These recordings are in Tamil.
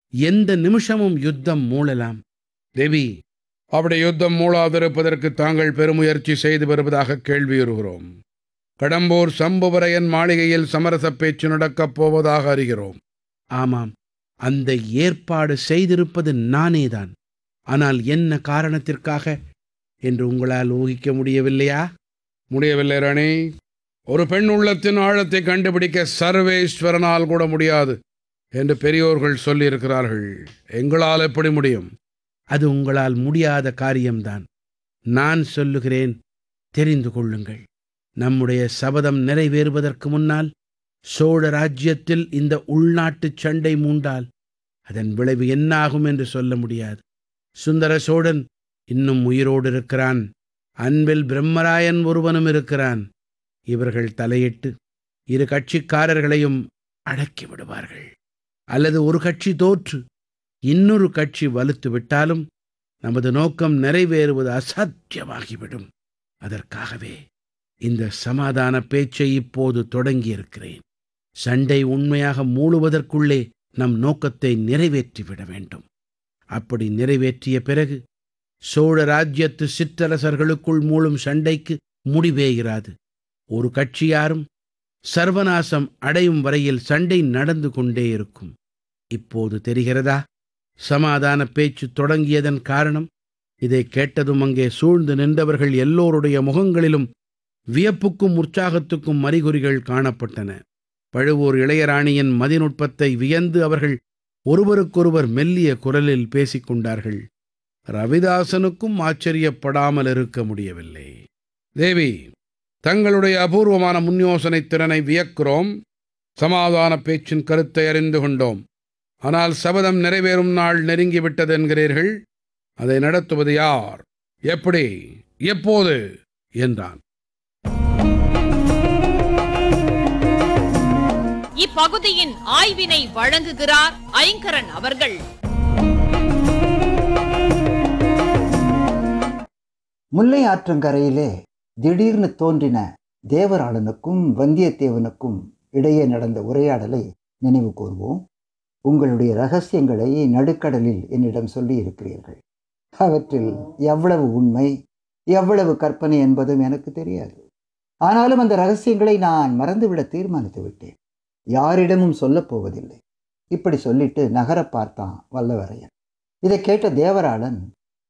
எந்த நிமிஷமும் யுத்தம் மூளலாம் தேவி அப்படி யுத்தம் மூளாதிருப்பதற்கு தாங்கள் பெருமுயற்சி செய்து வருவதாக கேள்வியுறுகிறோம் கடம்பூர் சம்புவரையன் மாளிகையில் சமரச பேச்சு நடக்கப் போவதாக அறிகிறோம் ஆமாம் அந்த ஏற்பாடு செய்திருப்பது நானேதான் ஆனால் என்ன காரணத்திற்காக என்று உங்களால் ஊகிக்க முடியவில்லையா முடியவில்லை ராணி ஒரு பெண் உள்ளத்தின் ஆழத்தை கண்டுபிடிக்க சர்வேஸ்வரனால் கூட முடியாது என்று பெரியோர்கள் சொல்லியிருக்கிறார்கள் எங்களால் எப்படி முடியும் அது உங்களால் முடியாத காரியம்தான் நான் சொல்லுகிறேன் தெரிந்து கொள்ளுங்கள் நம்முடைய சபதம் நிறைவேறுவதற்கு முன்னால் சோழ ராஜ்யத்தில் இந்த உள்நாட்டுச் சண்டை மூண்டால் அதன் விளைவு என்னாகும் என்று சொல்ல முடியாது சுந்தர சோழன் இன்னும் உயிரோடு இருக்கிறான் அன்பில் பிரம்மராயன் ஒருவனும் இருக்கிறான் இவர்கள் தலையிட்டு இரு கட்சிக்காரர்களையும் அடக்கி விடுவார்கள் அல்லது ஒரு கட்சி தோற்று இன்னொரு கட்சி வலுத்து விட்டாலும் நமது நோக்கம் நிறைவேறுவது அசாத்தியமாகிவிடும் அதற்காகவே இந்த சமாதான பேச்சை இப்போது தொடங்கியிருக்கிறேன் சண்டை உண்மையாக மூழுவதற்குள்ளே நம் நோக்கத்தை நிறைவேற்றிவிட வேண்டும் அப்படி நிறைவேற்றிய பிறகு சோழ ராஜ்யத்து சிற்றரசர்களுக்குள் மூழும் சண்டைக்கு முடிவே இராது ஒரு கட்சியாரும் சர்வநாசம் அடையும் வரையில் சண்டை நடந்து கொண்டே இருக்கும் இப்போது தெரிகிறதா சமாதான பேச்சு தொடங்கியதன் காரணம் இதை கேட்டதும் அங்கே சூழ்ந்து நின்றவர்கள் எல்லோருடைய முகங்களிலும் வியப்புக்கும் உற்சாகத்துக்கும் அறிகுறிகள் காணப்பட்டன பழுவூர் இளையராணியின் மதிநுட்பத்தை வியந்து அவர்கள் ஒருவருக்கொருவர் மெல்லிய குரலில் பேசிக் கொண்டார்கள் ரவிதாசனுக்கும் ஆச்சரியப்படாமல் இருக்க முடியவில்லை தேவி தங்களுடைய அபூர்வமான முன்யோசனை திறனை வியக்கிறோம் சமாதான பேச்சின் கருத்தை அறிந்து கொண்டோம் ஆனால் சபதம் நிறைவேறும் நாள் நெருங்கிவிட்டது என்கிறீர்கள் அதை நடத்துவது யார் எப்படி எப்போது என்றான் இப்பகுதியின் ஆய்வினை வழங்குகிறார் ஐங்கரன் அவர்கள் முல்லை ஆற்றங்கரையிலே திடீர்னு தோன்றின தேவராளனுக்கும் வந்தியத்தேவனுக்கும் இடையே நடந்த உரையாடலை நினைவு கூர்வோம் உங்களுடைய ரகசியங்களை நடுக்கடலில் என்னிடம் சொல்லி இருக்கிறீர்கள் அவற்றில் எவ்வளவு உண்மை எவ்வளவு கற்பனை என்பதும் எனக்கு தெரியாது ஆனாலும் அந்த ரகசியங்களை நான் மறந்துவிட தீர்மானித்து விட்டேன் யாரிடமும் சொல்லப் போவதில்லை இப்படி சொல்லிட்டு நகர பார்த்தான் வல்லவரையன் இதை கேட்ட தேவராளன்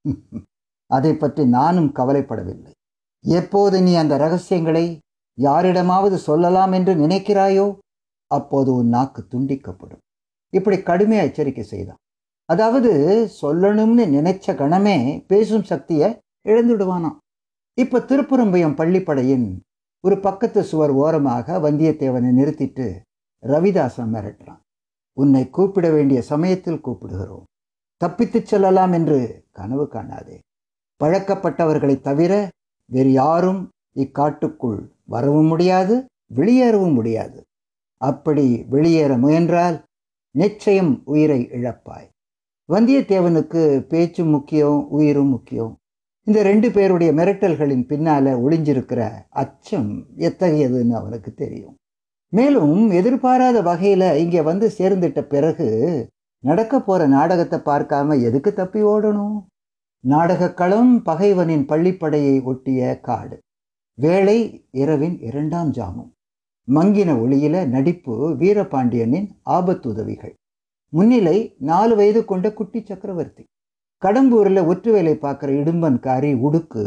அதை பற்றி நானும் கவலைப்படவில்லை எப்போது நீ அந்த ரகசியங்களை யாரிடமாவது சொல்லலாம் என்று நினைக்கிறாயோ அப்போது உன் நாக்கு துண்டிக்கப்படும் இப்படி கடுமையா எச்சரிக்கை செய்தான் அதாவது சொல்லணும்னு நினைச்ச கணமே பேசும் சக்தியை இழந்துடுவானாம் இப்ப திருப்புறம்பயம் பள்ளிப்படையின் ஒரு பக்கத்து சுவர் ஓரமாக வந்தியத்தேவனை நிறுத்திட்டு ரவிதாசன் மிரட்டுறான் உன்னை கூப்பிட வேண்டிய சமயத்தில் கூப்பிடுகிறோம் தப்பித்துச் செல்லலாம் என்று கனவு காணாதே பழக்கப்பட்டவர்களை தவிர வேறு யாரும் இக்காட்டுக்குள் வரவும் முடியாது வெளியேறவும் முடியாது அப்படி வெளியேற முயன்றால் நிச்சயம் உயிரை இழப்பாய் வந்தியத்தேவனுக்கு பேச்சு முக்கியம் உயிரும் முக்கியம் இந்த ரெண்டு பேருடைய மிரட்டல்களின் பின்னால ஒளிஞ்சிருக்கிற அச்சம் எத்தகையதுன்னு அவனுக்கு தெரியும் மேலும் எதிர்பாராத வகையில இங்க வந்து சேர்ந்துட்ட பிறகு நடக்க போற நாடகத்தை பார்க்காம எதுக்கு தப்பி ஓடணும் நாடகக்களம் பகைவனின் பள்ளிப்படையை ஒட்டிய காடு வேளை இரவின் இரண்டாம் ஜாமம் மங்கின ஒளியில நடிப்பு வீரபாண்டியனின் ஆபத்துதவிகள் முன்னிலை நாலு வயது கொண்ட குட்டி சக்கரவர்த்தி கடம்பூரில் ஒற்று வேலை பார்க்குற இடும்பன்காரி உடுக்கு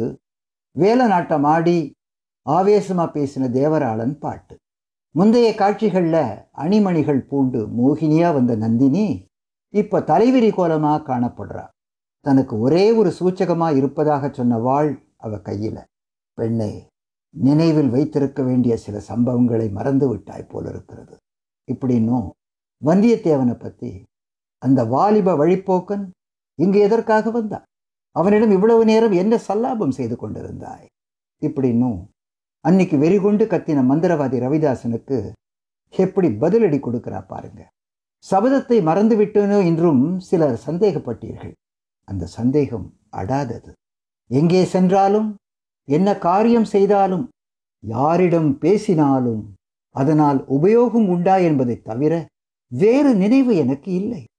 வேல நாட்டம் ஆடி ஆவேசமா பேசின தேவராளன் பாட்டு முந்தைய காட்சிகள்ல அணிமணிகள் பூண்டு மோகினியா வந்த நந்தினி இப்ப தலைவிரி கோலமா காணப்படுறா தனக்கு ஒரே ஒரு சூச்சகமா இருப்பதாக சொன்ன வாழ் அவ கையில பெண்ணே நினைவில் வைத்திருக்க வேண்டிய சில சம்பவங்களை மறந்து விட்டாய் போல இருக்கிறது இப்படின்னும் வந்தியத்தேவனை பத்தி அந்த வாலிப வழிப்போக்கன் இங்கு எதற்காக வந்தான் அவனிடம் இவ்வளவு நேரம் என்ன சல்லாபம் செய்து கொண்டிருந்தாய் இப்படின்னும் அன்னைக்கு வெறிகொண்டு கத்தின மந்திரவாதி ரவிதாசனுக்கு எப்படி பதிலடி கொடுக்கிறா பாருங்க சபதத்தை மறந்துவிட்டேனோ என்றும் சிலர் சந்தேகப்பட்டீர்கள் அந்த சந்தேகம் அடாதது எங்கே சென்றாலும் என்ன காரியம் செய்தாலும் யாரிடம் பேசினாலும் அதனால் உபயோகம் உண்டா என்பதை தவிர வேறு நினைவு எனக்கு இல்லை